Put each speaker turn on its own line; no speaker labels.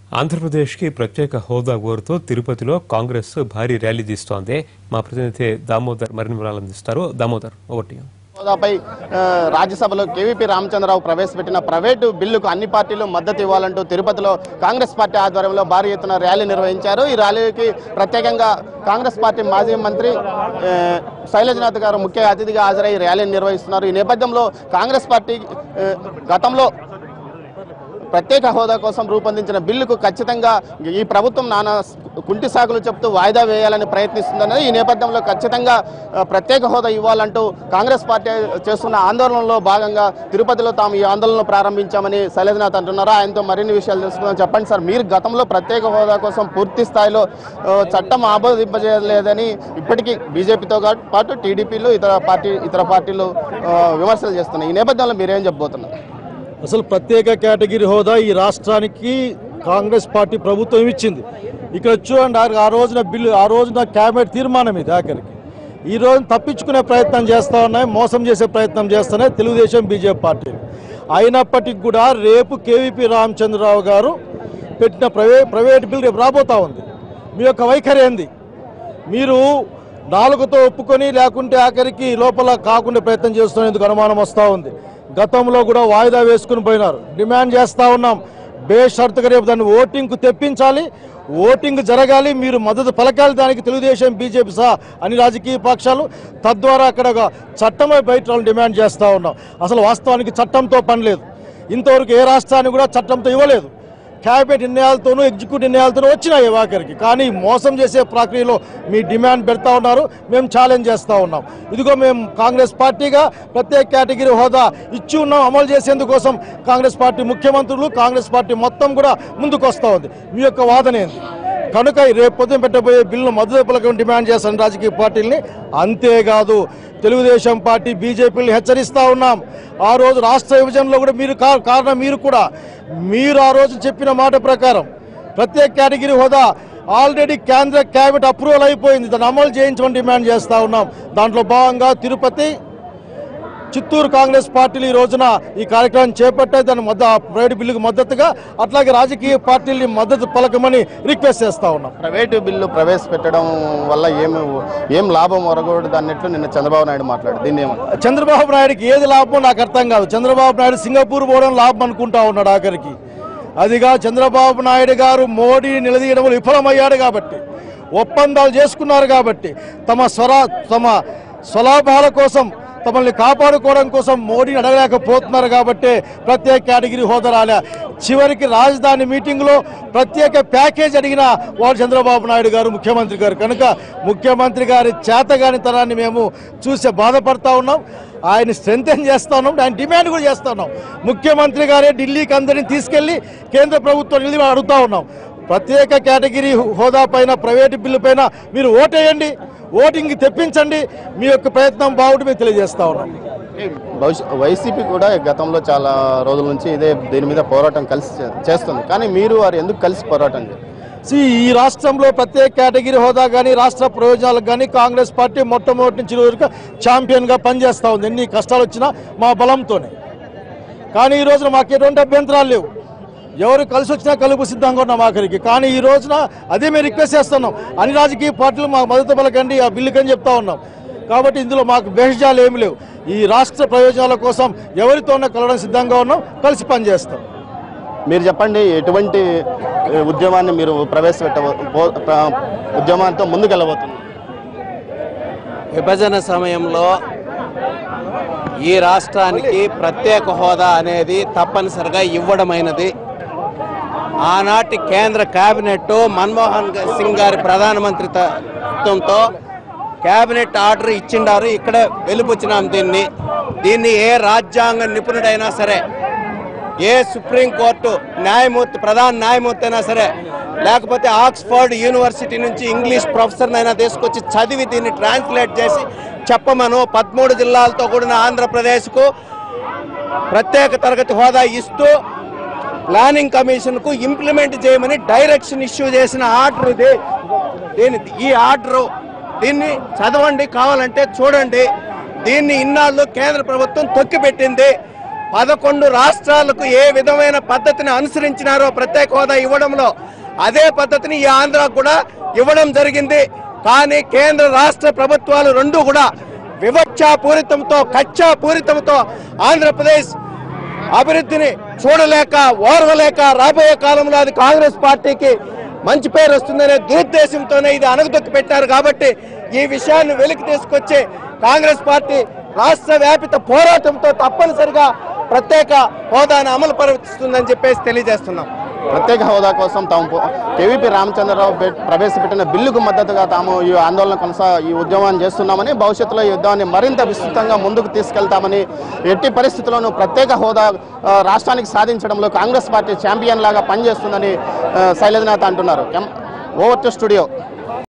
ఆంధ్రప్రదేశ్కి ప్రత్యేక హోదా కోరుతూ తిరుపతిలో కాంగ్రెస్ భారీ ర్యాలీ తీస్తోంది మా ప్రతినిధి దామోదర్ మరిన్ని వివరాలు అందిస్తారు దామోదర్ ఒకటి
హోదాపై ఆ, రాజ్యసభలో కేవీపీ రామచంద్రరావు ప్రవేశపెట్టిన ప్రైవేటు బిల్లుకు అన్ని పార్టీలు మద్దతు ఇవ్వాలంటూ తిరుపతిలో కాంగ్రెస్ పార్టీ ఆధ్వర్యంలో భారీ ఎత్తున ర్యాలీ నిర్వహించారు ఈ ర్యాలీకి ప్రత్యేకంగా కాంగ్రెస్ పార్టీ మాజీ మంత్రి ఆ, శైలజనాథ్ గారు ముఖ్య అతిథిగా హాజరై ర్యాలీని నిర్వహిస్తున్నారు ఈ నేపథ్యంలో కాంగ్రెస్ పార్టీ ఆ, గతంలో ప్రత్యేక హోదా కోసం రూపొందించిన బిల్లుకు ఖచ్చితంగా ఈ ప్రభుత్వం నానా కుంటి సాకులు చెప్తూ వాయిదా వేయాలని ప్రయత్నిస్తుందని ఈ నేపథ్యంలో ఖచ్చితంగా ఆ, ప్రత్యేక హోదా ఇవ్వాలంటూ కాంగ్రెస్ పార్టీ చేస్తున్న ఆందోళనలో భాగంగా తిరుపతిలో తాము ఈ ఆందోళన ప్రారంభించామని శైలజనాథ్ అంటున్నారు ఆయనతో మరిన్ని విషయాలు తెలుసుకుందాం చెప్పండి సార్ మీరు గతంలో ప్రత్యేక హోదా కోసం పూర్తి స్థాయిలో ఆ, చట్టం ఆమోదింపజేయలేదని ఇప్పటికీ బీజేపీతో పాటు టీడీపీలు ఇతర పార్టీ ఇతర పార్టీలు ఆ, విమర్శలు చేస్తున్నాయి ఈ నేపథ్యంలో మీరేం చెప్పబోతున్నారు
అసలు ప్రత్యేక కేటగిరీ హోదా ఈ రాష్ట్రానికి కాంగ్రెస్ పార్టీ ప్రభుత్వం ఇచ్చింది ఇక్కడ చూడండి ఆ- ఆ రోజున బిల్లు ఆ రోజున క్యాబినెట్ తీర్మానం ఇది ఆఖరికి ఈ రోజు తప్పించుకునే ప్రయత్నం చేస్తూ ఉన్నాయి మోసం చేసే ప్రయత్నం చేస్తున్నాయి తెలుగుదేశం బీజేపీ పార్టీలు అయినప్పటికీ కూడా రేపు కేవీపీ రామచంద్రరావు గారు పెట్టిన ప్రైవే ప్రైవేట్ బిల్ రేపు రాబోతా ఉంది మీ యొక్క వైఖరి ఏంది మీరు నాలుగుతో ఒప్పుకొని లేకుంటే ఆఖరికి లోపల కాకుండా ప్రయత్నం చేస్తున్నందుకు అనుమానం వస్తూ ఉంది గతంలో కూడా వాయిదా వేసుకుని పోయినారు డిమాండ్ చేస్తూ ఉన్నాం బేషరతుగా రేపు దాన్ని ఓటింగ్కు తెప్పించాలి ఓటింగ్ జరగాలి మీరు మద్దతు పలకాలి దానికి తెలుగుదేశం బీజేపీ సహా అన్ని రాజకీయ పక్షాలు తద్వారా అక్కడ ఒక చట్టమే బయట రావాలని డిమాండ్ చేస్తూ ఉన్నాం అసలు వాస్తవానికి చట్టంతో పని లేదు ఇంతవరకు ఏ రాష్ట్రానికి కూడా చట్టంతో ఇవ్వలేదు క్యాబినెట్ నిర్ణయాలతోనూ ఎగ్జిక్యూటివ్ నిర్ణయాలతోనూ వచ్చినాయి వాకరికి కానీ మోసం చేసే ప్రక్రియలో మీ డిమాండ్ పెడతా ఉన్నారు మేము ఛాలెంజ్ చేస్తూ ఉన్నాం ఇదిగో మేము కాంగ్రెస్ పార్టీగా ప్రత్యేక కేటగిరీ హోదా ఇచ్చి ఉన్నాం అమలు చేసేందుకోసం కాంగ్రెస్ పార్టీ ముఖ్యమంత్రులు కాంగ్రెస్ పార్టీ మొత్తం కూడా ముందుకు వస్తూ ఉంది మీ యొక్క వాదన ఏంది కనుక ఈ రేపు పొద్దున పెట్టబోయే బిల్లును మద్దతు పలకం డిమాండ్ చేస్తాను రాజకీయ పార్టీల్ని అంతేకాదు తెలుగుదేశం పార్టీ బీజేపీని హెచ్చరిస్తా ఉన్నాం ఆ రోజు రాష్ట్ర విభజనలో కూడా మీరు కా- కారణం మీరు కూడా మీరు ఆ రోజు చెప్పిన మాట ప్రకారం ప్రత్యేక కేటగిరీ హోదా ఆల్రెడీ కేంద్ర క్యాబినెట్ అప్రూవల్ అయిపోయింది దాన్ని అమలు చేయించమని డిమాండ్ చేస్తా ఉన్నాం దాంట్లో భాగంగా తిరుపతి చిత్తూరు కాంగ్రెస్ పార్టీలు ఈ రోజున ఈ కార్యక్రమం చేపట్టాయి దాని మద్ద ప్రైవేట్ బిల్లుకు మద్దతుగా అట్లాగే రాజకీయ పార్టీల్ని మద్దతు పలకమని రిక్వెస్ట్ చేస్తా ఉన్నాం
ప్రైవేటు బిల్లు ప్రవేశపెట్టడం వల్ల ఏమి ఏం లాభం ఒరగూడదు అన్నట్లు నిన్న చంద్రబాబు నాయుడు మాట్లాడు దీన్ని ఏమంటారు
చంద్రబాబు నాయుడుకి ఏది లాభం నాకు అర్థం కాదు చంద్రబాబు నాయుడు సింగపూర్ పోవడం లాభం అనుకుంటా ఉన్నాడు ఆఖరికి అదిగా చంద్రబాబు నాయుడు గారు మోడీ నిలదీయడంలో విఫలమయ్యాడు కాబట్టి ఒప్పందాలు చేసుకున్నారు కాబట్టి తమ స్వర తమ స్వలాభాల కోసం తమల్ని కాపాడుకోవడం కోసం మోడీని అడగలేకపోతున్నారు కాబట్టి ప్రత్యేక కేటగిరీ హోదా రాలే చివరికి రాజధాని మీటింగ్లో ప్రత్యేక ప్యాకేజ్ అడిగిన వాడు చంద్రబాబు నాయుడు గారు ముఖ్యమంత్రి గారు కనుక ముఖ్యమంత్రి గారి చేతగాని తరాన్ని మేము చూసే బాధపడతా ఉన్నాం ఆయన స్ట్రెంథెన్ చేస్తా ఉన్నాం ఆయన డిమాండ్ కూడా చేస్తా ఉన్నాం ముఖ్యమంత్రి గారే ఢిల్లీకి అందరిని తీసుకెళ్లి కేంద్ర ప్రభుత్వం నిధి అడుగుతా ఉన్నాం ప్రత్యేక కేటగిరీ హోదా పైన ప్రైవేటు బిల్లు పైన మీరు ఓటేయండి ఓటింగ్ తెప్పించండి మీ యొక్క ప్రయత్నం బాగుంటే మేము తెలియజేస్తా ఉన్నాం
భవిష్య వైసీపీ కూడా గతంలో చాలా రోజుల నుంచి ఇదే దీని మీద పోరాటం కలిసి చే- చేస్తుంది కానీ మీరు వారు ఎందుకు కలిసి పోరాటం చేయాలి
See, ఈ రాష్ట్రంలో ప్రత్యేక కేటగిరీ హోదా కానీ రాష్ట్ర ప్రయోజనాలకు కానీ కాంగ్రెస్ పార్టీ మొట్టమొదటి నుంచి ఈ రోజుగా ఛాంపియన్గా పనిచేస్తూ ఉంది ఎన్ని కష్టాలు వచ్చినా మా బలంతోనే కానీ ఈ రోజున మాకు ఎటువంటి అభ్యంతరాలు లేవు ఎవరు కలిసి వచ్చినా కలుపు సిద్ధంగా ఉన్నాం ఆఖరికి కానీ ఈ రోజున అదే మేము రిక్వెస్ట్ చేస్తున్నాం అన్ని రాజకీయ పార్టీలు మాకు మద్దతు పలకండి ఆ బిల్లుకని చెప్తా ఉన్నాం కాబట్టి ఇందులో మాకు బేషజాలు ఏమి లేవు ఈ రాష్ట్ర ప్రయోజనాల కోసం ఎవరితోనో కలవడం సిద్ధంగా ఉన్నాం కలిసి పనిచేస్తాం
మీరు చెప్పండి ఎటువంటి ఏ, ఉద్యమాన్ని మీరు ప్రవేశపెట్ట పో- ప్ర- ఉద్యమాలతో ముందుకెళ్ళబోతున్నారు
విభజన సమయంలో ఈ రాష్ట్రానికి ప్రత్యేక హోదా అనేది తప్పనిసరిగా ఇవ్వడమైనది ఆనాటి కేంద్ర కేబినెట్ మన్మోహన్ సింగ్ గారి ప్రధానమంత్రిత్వంతో కేబినెట్ ఆర్డర్ ఇచ్చిండారు ఇక్కడే వెలుపుచ్చినాం దీన్ని దీన్ని ఏ రాజ్యాంగ నిపుణుడైనా సరే ఏ సుప్రీంకోర్టు న్యాయమూర్తి ప్రధాన న్యాయమూర్తి అయినా సరే లేకపోతే ఆక్స్ఫర్డ్ యూనివర్సిటీ నుంచి ఇంగ్లీష్ ప్రొఫెసర్నైనా తీసుకొచ్చి చదివి దీన్ని ట్రాన్స్లేట్ చేసి చెప్పమను పదమూడు జిల్లాలతో కూడిన ఆంధ్రప్రదేశ్కు ప్రత్యేక తరగతి హోదా ఇస్తూ ప్లానింగ్ కమిషన్కు ఇంప్లిమెంట్ చేయమని డైరెక్షన్ ఇష్యూ చేసిన ఆర్డర్ ఇది దీని ఈ ఆర్డర్ దీన్ని చదవండి కావాలంటే చూడండి దీన్ని ఇన్నాళ్ళు కేంద్ర ప్రభుత్వం తొక్కిపెట్టింది పదకొండు రాష్ట్రాలకు ఏ విధమైన పద్ధతిని అనుసరించినారో ప్రత్యేక హోదా ఇవ్వడంలో అదే పద్ధతిని ఈ ఆంధ్రాకు కూడా ఇవ్వడం జరిగింది కానీ కేంద్ర రాష్ట్ర ప్రభుత్వాలు రెండు కూడా వివక్షాపూరితంతో కక్షాపూరితంతో ఆంధ్రప్రదేశ్ అభివృద్ధిని చూడలేక ఓర్వలేక రాబోయే కాలంలో అది కాంగ్రెస్ పార్టీకి మంచి పేరు వస్తుందనే దురుద్దేశంతోనే ఇది అణగదొక్కి పెట్టారు కాబట్టి ఈ విషయాన్ని వెలికి తీసుకొచ్చి కాంగ్రెస్ పార్టీ రాష్ట్ర వ్యాపిత పోరాటంతో తప్పనిసరిగా ప్రత్యేక హోదాను అమలు పరుస్తుందని చెప్పేసి తెలియజేస్తున్నాం
ప్రత్యేక హోదా కోసం తాము పో- కేవీపీ రామచంద్రరావు పెట్- ప్రవేశపెట్టిన బిల్లుకు మద్దతుగా తాము ఈ ఆందోళన కొనసా ఈ ఉద్యమాన్ని చేస్తున్నామని భవిష్యత్తులో ఈ యుద్ధాన్ని మరింత విస్తృతంగా ముందుకు తీసుకెళ్తామని ఎట్టి పరిస్థితుల్లోనూ ప్రత్యేక హోదా ఆ, రాష్ట్రానికి సాధించడంలో కాంగ్రెస్ పార్టీ ఛాంపియన్ లాగా పనిచేస్తుందని ఆ, శైలజనాథ్ అంటున్నారు ఓవర్ టు స్టూడియో